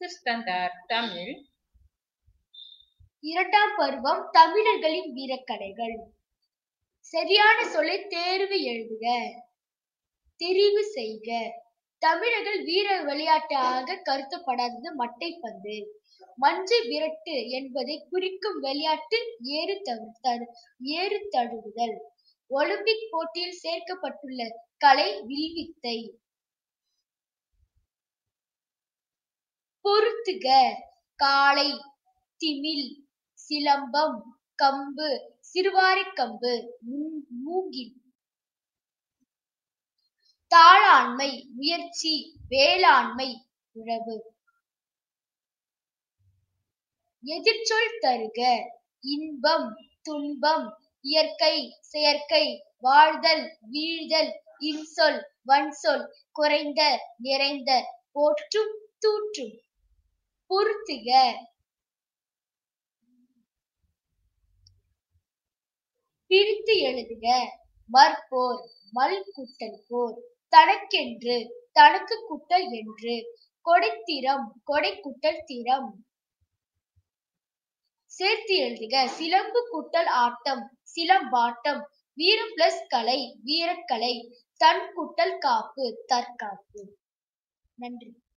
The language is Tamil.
Standard தமிழ் இரண்டாம் பருவம் தமிழர்களின் வீரக்கலைகள் சரியான சொல்லை தேர்வு எழுதுக தெரிவு செய்க தமிழர்கள் வீர விளையாட்டாக கருதப்படாதது மட்டைப்பந்து மஞ்சு விரட்டு என்பதை குறிக்கும் விளையாட்டு ஏறு தழு- தழு- ஏறு தழுவுதல் ஒலிம்பிக் போட்டியில் சேர்க்கப்பட்டுள்ள கலை வில்வித்தை பொருத்துக காளை திமில் சிலம்பம் கம்பு சிறுவாரைக்கம்பு மூ- மூங்கில் தாளாண்மை முயற்சி வேளாண்மை உழவு எதிர்ச்சொல் தருக இன்பம் துன்பம் இயற்கை செயற்கை வாழ்தல் வீழ்தல் இன்சொல் வன்சொல் குறைந்த நிறைந்த போற்றும் தூற்றும் பொருத்துக பிரித்து எழுதுக மற்போர் மல் குட்டல் போர் தனக்கென்று தனக்கு குட்டல் என்று கொடைத்திறம் கொடை குட்டல் திறம் சேர்த்து எழுதுக சிலம்பு குட்டல் ஆட்டம் சிலம்பாட்டம் வீரம் பிளஸ் கலை வீரக்கலை தன் குட்டல் காப்பு தற்காப்பு நன்றி